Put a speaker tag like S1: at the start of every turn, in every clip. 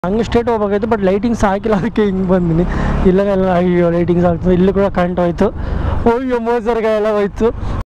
S1: ಹಂಗೆ ಸ್ಟೇಟ್ ಹೋಗ್ಬೇಕಾಯ್ತು but lightings ಹಾಕಿಲ್ಲ ಅದಕ್ಕೆ ಹಿಂಗೆ ಬಂದಿನಿ ಇಲ್ಲೆಲ್ಲ ಅಯ್ಯೋ ಲೈಟಿಂಗ್ಸ್ ಆಗ್ತದೆ ಇಲ್ಲಿ ಕೂಡ ಕರೆಂಟ್ ಹೋಯ್ತು ಅಯ್ಯೋ ಮೋಸರ್ಗೆ ಎಲ್ಲ ಹೋಯ್ತು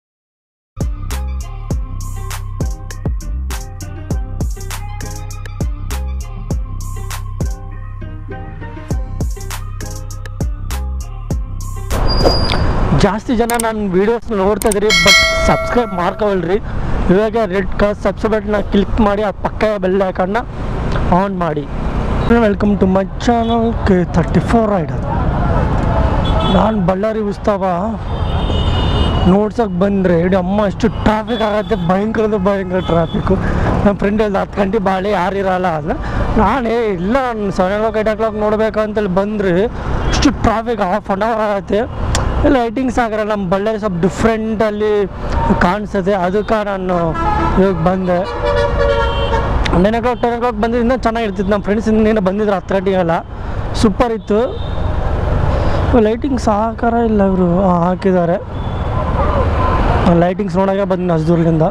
S1: ಜಾಸ್ತಿ ಜನ ನನ್ನ ವೀಡಿಯೋಸ್ ನೋಡ್ತಾ ಇದ್ರಿ ಬಟ್ ಸಬ್ಸ್ಕ್ರೈಬ್ ಮಾಡ್ಕೊಳ್ರಿ ಇವಾಗ ರೆಡ್ ಕಲರ್ ಸಬ್ಸ್ಕ್ರೈಬ್ನ ಕ್ಲಿಕ್ ಮಾಡಿ ಆ ಪಕ್ಕ ಬೆಲ್ ಐಕನ್ನ ಆನ್ ಮಾಡಿ welcome to my channel K thirty four rider ನಾನು ಬಳ್ಳಾರಿ ಉತ್ಸವ ನೋಡ್ಸೋಕೆ ಬಂದರೆ ಇಡೀ ಅಮ್ಮ ಎಷ್ಟು ಟ್ರಾಫಿಕ್ ಆಗುತ್ತೆ ಭಯಂಕರ ಅಂದ್ರೆ ಭಯಂಕರ ಟ್ರಾಫಿಕ್ಕು ನಮ್ಮ ಫ್ರೆಂಡ್ ಎಲ್ಲ ಹತ್ತು ಗಂಟೆ ಬಾಳೆ ಯಾರು ಇರಲ್ಲ ಅಲ್ಲ ನಾನೇ ಇಲ್ಲ ನಾನು seven or eight o'clock ನೋಡ್ಬೇಕಂತೇಳಿ ಬಂದರೆ ಅಷ್ಟು ಟ್ರಾಫಿಕ್ ಹಾಫ್ ಆನ್ ಅವರ್ ಆಗುತ್ತೆ ಲೈಟಿಂಗ್ಸ್ ಆಗಿರಲ್ಲ ನಮ್ಮ ಬಳ್ಳಾರಿ ಸ್ವಲ್ಪ ಡಿಫ್ರೆಂಟಲ್ಲಿ ಕಾಣಿಸುತ್ತೆ ಅದಕ್ಕೆ ನಾನು ಇವಾಗ ಬಂದೆ nine o'clock ten o'clock ಬಂದಿದ್ದು ಇನ್ನೂ ಚೆನ್ನಾಗಿರ್ತಿತ್ತು ನಮ್ಮ ಫ್ರೆಂಡ್ಸ್ ಇನ್ನೇನು ಬಂದಿದ್ರು ಹತ್ತು ಗಂಟೆಗೆಲ್ಲ ಸೂಪರ್ ಇತ್ತು ಲೈಟಿಂಗ್ಸ್ ಹಾಕಾರ ಇಲ್ಲ ಇವರು ಹಾಕಿದ್ದಾರೆ ಲೈಟಿಂಗ್ಸ್ ನೋಡೋಕೆ ಬಂದಿನಿ ಹಸ್ದೂರ್ಲಿಂದ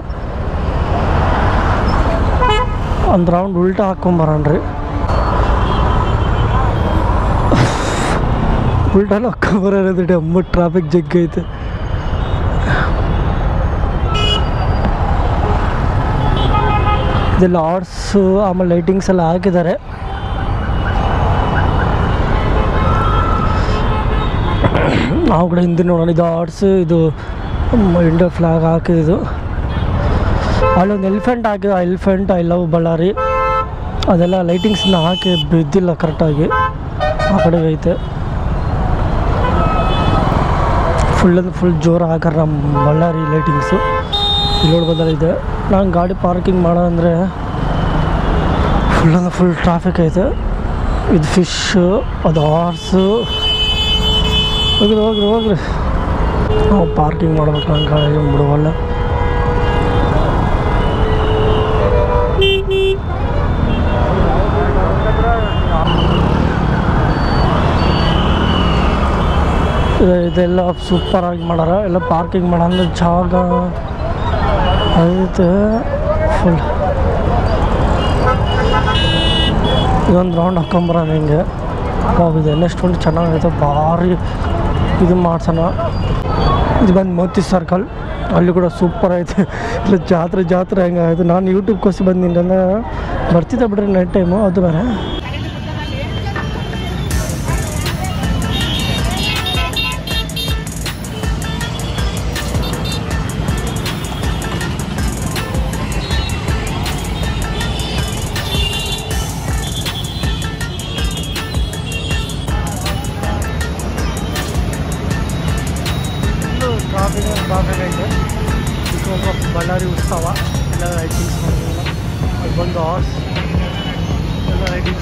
S1: ಒಂದು ರೌಂಡ್ ಉಲ್ಟಾ ಹಾಕ್ಕೊಂಬರೋಣ್ರಿ ಉಲ್ಟಾನ ಹಾಕ್ಕೊಂಬರೋದ್ರಿ ಅಮ್ಮ ಟ್ರಾಫಿಕ್ ಜಗ್ಗಿ ಐತೆ ಇದೆಲ್ಲ ಆರ್ಟ್ಸು ಆಮೇಲೆ ಲೈಟಿಂಗ್ಸ್ ಎಲ್ಲ ಹಾಕಿದ್ದಾರೆ ನಾವು ಕೂಡ ಹಿಂದೆ ನೋಡೋಣ ಇದು ಆರ್ಟ್ಸ್ ಇದು ಇಂಡಿಯಾ ಫ್ಲಾಗ್ ಹಾಕಿದ್ದು ಅಲ್ಲೊಂದು ಎಲಿಫೆಂಟ್ ಹಾಕಿದ ಎಲಿಫೆಂಟ್ ಐ ಲವ್ ಬಳ್ಳಾರಿ ಅದೆಲ್ಲ ಲೈಟಿಂಗ್ಸ್ನ ಹಾಕಿ ಬಿದ್ದಿಲ್ಲ ಕರೆಕ್ಟಾಗಿ ಆ ಕಡೆಗೆ ಐತೆ ಫುಲ್ ಅಂದ್ರೆ ಫುಲ್ ಜೋರು ಹಾಕಾರ ನಮ್ಮ ಬಳ್ಳಾರಿ ಲೈಟಿಂಗ್ಸು ಇಲ್ಲಿ ನೋಡ್ಬೋದಲ್ಲ ಇದೆ ನಾನು ಗಾಡಿ ಪಾರ್ಕಿಂಗ್ ಮಾಡೋದಂದರೆ ಫುಲ್ ಅಂದ್ರೆ ಫುಲ್ ಟ್ರಾಫಿಕ್ ಐತೆ ಇದು ಫಿಶ್ಶು ಅದು ಹಾರ್ಸು ಹೋಗ್ರಿ ಹೋಗ್ರಿ ಹೋಗ್ರಿ ನಾವು ಪಾರ್ಕಿಂಗ್ ಮಾಡ್ಬೇಕು ನಂಗೆ ಗಾಡಿ ಬಿಡುವಲ್ಲ ಇದು- ಇದೆಲ್ಲ ಸೂಪರಾಗಿ ಮಾಡಾರ ಎಲ್ಲ ಪಾರ್ಕಿಂಗ್ ಮಾಡೋ ಜಾಗ ಐತೆ ಫುಲ್ ಇದೊಂದು ರೌಂಡ್ ಹಾಕೊಂಬರೋಣ ಹಿಂಗೆ ಹೋಗಿದೆ ನೆಕ್ಸ್ಟ್ ಒಂದು ಚೆನ್ನಾಗೈತೆ ಭಾರಿ ಇದು ಮಾಡ್ಸೋಣ ಇದು ಬಂದು ಮೋತಿ ಸರ್ಕಲ್ ಅಲ್ಲಿ ಕೂಡ ಸೂಪರ್ ಐತೆ ಇಲ್ಲ ಜಾತ್ರೆ ಜಾತ್ರೆ ಹೆಂಗೆ ಆಯಿತು ನಾನು ಯೂಟ್ಯೂಬ್ಗೋಸ್ಕರ ಬಂದಿನಿ ಅಂದ್ರೆ ಬರ್ತಿದ್ದೆ ಬಿಡ್ರಿ ನೈಟ್ ಟೈಮು ಅದು ಬೇರೆ ಟ್ರಾಫಿಕ್ ಟ್ರಾಫಿಕ್ ಐತೆ ಬಿಕಾಸ್ ಆಫ್ ಬಳ್ಳಾರಿ ಉತ್ಸವ ಎಲ್ಲ ಲೈಟಿಂಗ್ಸ್ ಅಲ್ಲಿ ಬಂದು ಹಾರ್ಸ್ ಎಲ್ಲ ಲೈಟಿಂಗ್ಸ್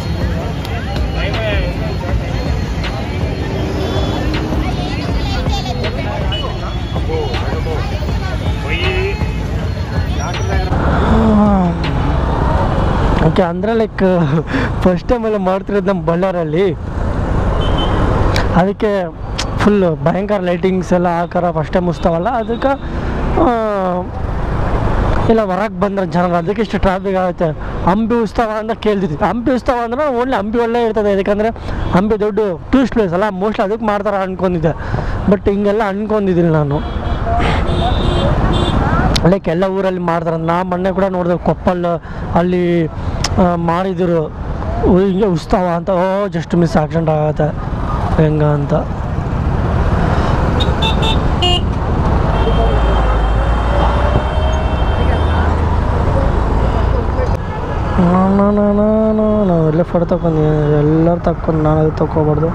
S1: ಓಕೆ ಅಂದರೆ ಲೈಕ್ ಫಸ್ಟ್ ಟೈಮ್ ಎಲ್ಲ ಮಾಡ್ತಿರೋದು ನಮ್ಮ ಬಳ್ಳಾರಲ್ಲಿ ಅದಕ್ಕೆ ಫುಲ್ ಭಯಂಕರ ಲೈಟಿಂಗ್ಸ್ ಎಲ್ಲ ಹಾಕಾರ ಫಸ್ಟ್ ಟೈಮ್ ಉತ್ಸವಲ್ಲ ಅದಕ್ಕೆ ಆ, ಇಲ್ಲ ಹೊರಗೆ ಬಂದ್ರೆ ಜನರು ಅದಕ್ಕೆ ಇಷ್ಟು ಟ್ರಾಫಿಕ್ ಆಗುತ್ತೆ ಹಂಪಿ ಉತ್ಸವ ಅಂತ ಕೇಳ್ತಿದ್ವಿ ಹಂಪಿ ಉತ್ಸವ ಅಂದ್ರೆ ಓನ್ಲಿ ಹಂಪಿ ಒಳ್ಳೆ ಇರ್ತದೆ ಯಾಕಂದರೆ ಹಂಪಿ ದೊಡ್ಡ ಟೂರಿಸ್ಟ್ ಪ್ಲೇಸ್ ಅಲ್ಲ ಮೋಸ್ಟ್ಲಿ ಅದಕ್ಕೆ ಮಾಡ್ತಾರೆ ಅನ್ಕೊಂಡಿದ್ದೆ ಬಟ್ ಹಿಂಗೆಲ್ಲ ಅನ್ಕೊಂಡಿದ್ದೀನಿ ನಾನು ಲೈಕ್ ಎಲ್ಲ ಊರಲ್ಲಿ ಮಾಡ್ತಾರೆ ನಾ ಮೊನ್ನೆ ಕೂಡ ನೋಡಿದೆ ಕೊಪ್ಪಲ್ ಅಲ್ಲಿ ಆ, ಮಾಡಿದ್ರು ಓ, ಹಿಂಗೆ ಉತ್ಸವ ಅಂತ ಓ ಜಸ್ಟ್ ಮಿಸ್ ಆಕ್ಸಿಡೆಂಟ್ ಆಗತ್ತೆ ಹೆಂಗ ಅಂತ ನಾನು ಎಲ್ಲ ಫೋಟೋ ತಗೊಂಡು ಎಲ್ಲರೂ ತಕ್ಕೊಂಡು ನಾನು ಅದು ತಗೋಬಾರ್ದು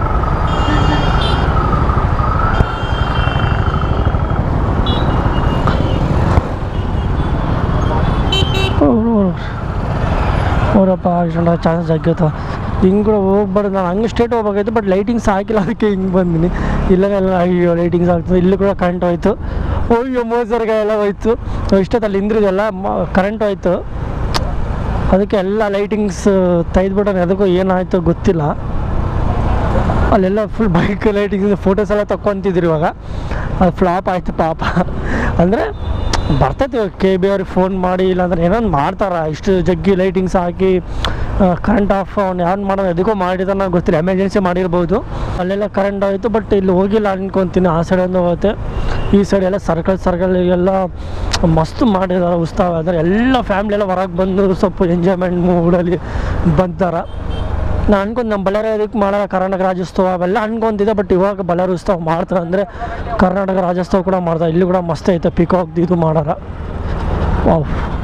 S1: ಅವರಪ್ಪ ಆಕ್ಸಿಡೆಂಟ್ ಚಾನ್ಸಸ್ ಆಗಿತ್ತು ಹಿಂಗೆ ಕೂಡ ಹೋಗ್ಬಾರ್ದು ನಾನು ಹಂಗೆ ಸ್ಟೇಟ್ ಹೋಗ್ಬೇಕಾಯ್ತು ಬಟ್ ಲೈಟಿಂಗ್ಸ್ ಹಾಕಿಲ್ಲ ಅದಕ್ಕೆ ಹಿಂಗೆ ಬಂದಿನಿ ಇಲ್ಲೆಲ್ಲ ಅಯ್ಯೋ ಲೈಟಿಂಗ್ಸ್ ಆಗ್ತದೆ ಇಲ್ಲಿ ಕೂಡ ಕರೆಂಟ್ ಹೋಯ್ತು ಅಯ್ಯೋ ಮೋಸರ್ಗೆ ಎಲ್ಲ ಹೋಯ್ತು ಇಷ್ಟೊತ್ತಲ್ಲಿ ಇಂದ್ರಿದೆಲ್ಲ ಕರೆಂಟ್ ಹೋಯ್ತು ಅದಕ್ಕೆ ಎಲ್ಲ ಲೈಟಿಂಗ್ಸ್ ತೆಗೆದ್ಬಿಟ್ಟು ಅದಕ್ಕೂ ಏನಾಯಿತು ಗೊತ್ತಿಲ್ಲ ಅಲ್ಲೆಲ್ಲ ಫುಲ್ ಬೈಕ್ ಲೈಟಿಂಗ್ಸ್ ಫೋಟೋಸ್ ಎಲ್ಲ ತಕ್ಕೊತಿದ್ರು ಇವಾಗ ಅದು ಫ್ಲಾಪ್ ಆಯಿತು ಪಾಪ ಅಂದರೆ ಬರ್ತೈತೆ ಕೆ ಬಿ ಅವ್ರಿಗೆ ಫೋನ್ ಮಾಡಿ ಇಲ್ಲಾಂದ್ರೆ ಏನೋ ಒಂದು ಮಾಡ್ತಾರೆ ಇಷ್ಟು ಜಗ್ಗಿ ಲೈಟಿಂಗ್ಸ್ ಹಾಕಿ ಕರೆಂಟ್ ಆಫ್ ಅವ್ನು ಯಾರು ಮಾಡೋದು ಎದಕ್ಕೋ ಮಾಡಿದಾನ ಗೊತ್ತಿಲ್ಲ ಎಮರ್ಜೆನ್ಸಿ ಮಾಡಿರ್ಬೋದು ಅಲ್ಲೆಲ್ಲ ಕರೆಂಟ್ ಹೋಯ್ತು ಬಟ್ ಇಲ್ಲಿ ಹೋಗಿಲ್ಲ ಅನ್ಕೊತೀನಿ ಆ ಸೈಡಿಂದ ಹೋಗುತ್ತೆ ಈ ಸೈಡ್ ಎಲ್ಲ ಸರ್ಕಲ್ ಸರ್ಕಲ್ ಎಲ್ಲ ಮಸ್ತ್ ಮಾಡಿದ್ದಾರೆ ಉತ್ಸವ ಅಂದರೆ ಎಲ್ಲ ಫ್ಯಾಮ್ಲಿ ಎಲ್ಲ ಹೊರಗೆ ಬಂದು ಸ್ವಲ್ಪ ಎಂಜಾಯ್ಮೆಂಟ್ ಮೂಡಲ್ಲಿ ಬಂದಾರ ನಾನು ಅನ್ಕೊಂಡ್ ನಮ್ಮ ಬಳ್ಳಾರಿ ಅದಕ್ಕೆ ಮಾಡೋ ಕರ್ನಾಟಕ ರಾಜ್ಯೋತ್ಸವ ಅವೆಲ್ಲ ಅನ್ಕೊಂತಿದ್ದೆ ಬಟ್ ಇವಾಗ ಬಳ್ಳಾರಿ ಉತ್ಸವ ಮಾಡ್ತಾರೆ ಅಂದರೆ ಕರ್ನಾಟಕ ರಾಜ್ಯೋತ್ಸವ ಕೂಡ ಮಾಡ್ತಾರೆ ಇಲ್ಲಿ ಕೂಡ ಮಸ್ತ್ ಐತೆ ಪಿಕಾಕ್ ಇದು ಮಾಡಾರ ವಾವ್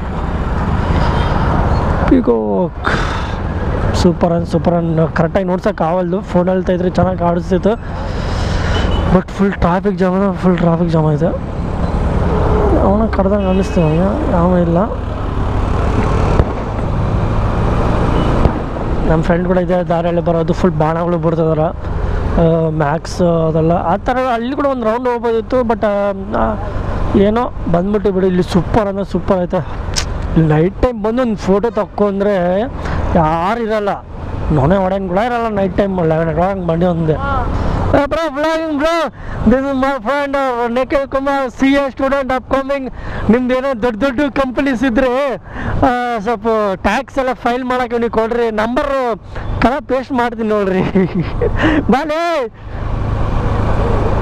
S1: ಪಿಕಾಕ್ ಸೂಪರ್ ಅನ್ ಸೂಪರ್ ಅನ್ ಕರೆಕ್ಟಾಗಿ ನೋಡ್ಸೋಕೆ ಆಗಲ್ದು ಫೋನಲ್ಲಿ ತೆಗೆದ್ರೆ ಚೆನ್ನಾಗಿ ಕಾಣಿಸ್ತಿತ್ತು but full traffic jam full traffic jam ಐತೆ ಅವನ ಕಡ್ದಂಗೆ ಅನ್ನಿಸ್ತು ಅವನಿಗೆ ಯಾವ ಇಲ್ಲ ನಮ್ಮ ಫ್ರೆಂಡ್ ಕೂಡ ಇದೆ ದಾರಿಯಲ್ಲಿ ಬರೋದು ಫುಲ್ ಬಾಣಗಳು ಬಿಡ್ತಿದಾರೆ ಮ್ಯಾಕ್ಸ್ ಅದೆಲ್ಲ ಆ ಥರ ಅಲ್ಲಿ ಕೂಡ ಒಂದು ರೌಂಡ್ ಹೋಗ್ಬೋದಿತ್ತು ಬಟ್ ಏನೋ ಬಂದ್ಬಿಟ್ಟು ಬಿಡು ಇಲ್ಲಿ ಸೂಪರ್ ಅಂದರೆ ಸೂಪರ್ ಐತೆ ಇಲ್ಲಿ ನೈಟ್ ಟೈಮ್ ಬಂದು ಒಂದು ಫೋಟೋ ತಕ್ಕೊಂಡ್ರೆ ಯಾರು ಇರಲ್ಲ ನೊನೆ ಹೊಡೆಯಂಗೆ ಕೂಡ ಇರಲ್ಲ night time eleven o'clock ಬಂದು ಒಂದೆ bro vlogging bro this is my friend Nikhil Kumar C A student upcoming ನಿಮ್ದು ಏನೋ ದೊಡ್ಡ ದೊಡ್ಡ ಕಂಪನೀಸ್ ಇದ್ರೆ ಆ, ಸ್ವಲ್ಪ ಟ್ಯಾಕ್ಸ್ ಎಲ್ಲ ಫೈಲ್ ಮಾಡಕ್ಕೆ ನೀವು ಕೊಡ್ರಿ ನಂಬರ್ ಕಲ ಪೇಸ್ಟ್ ಮಾಡ್ತೀನಿ ನೋಡ್ರಿ ಬಾಲೆ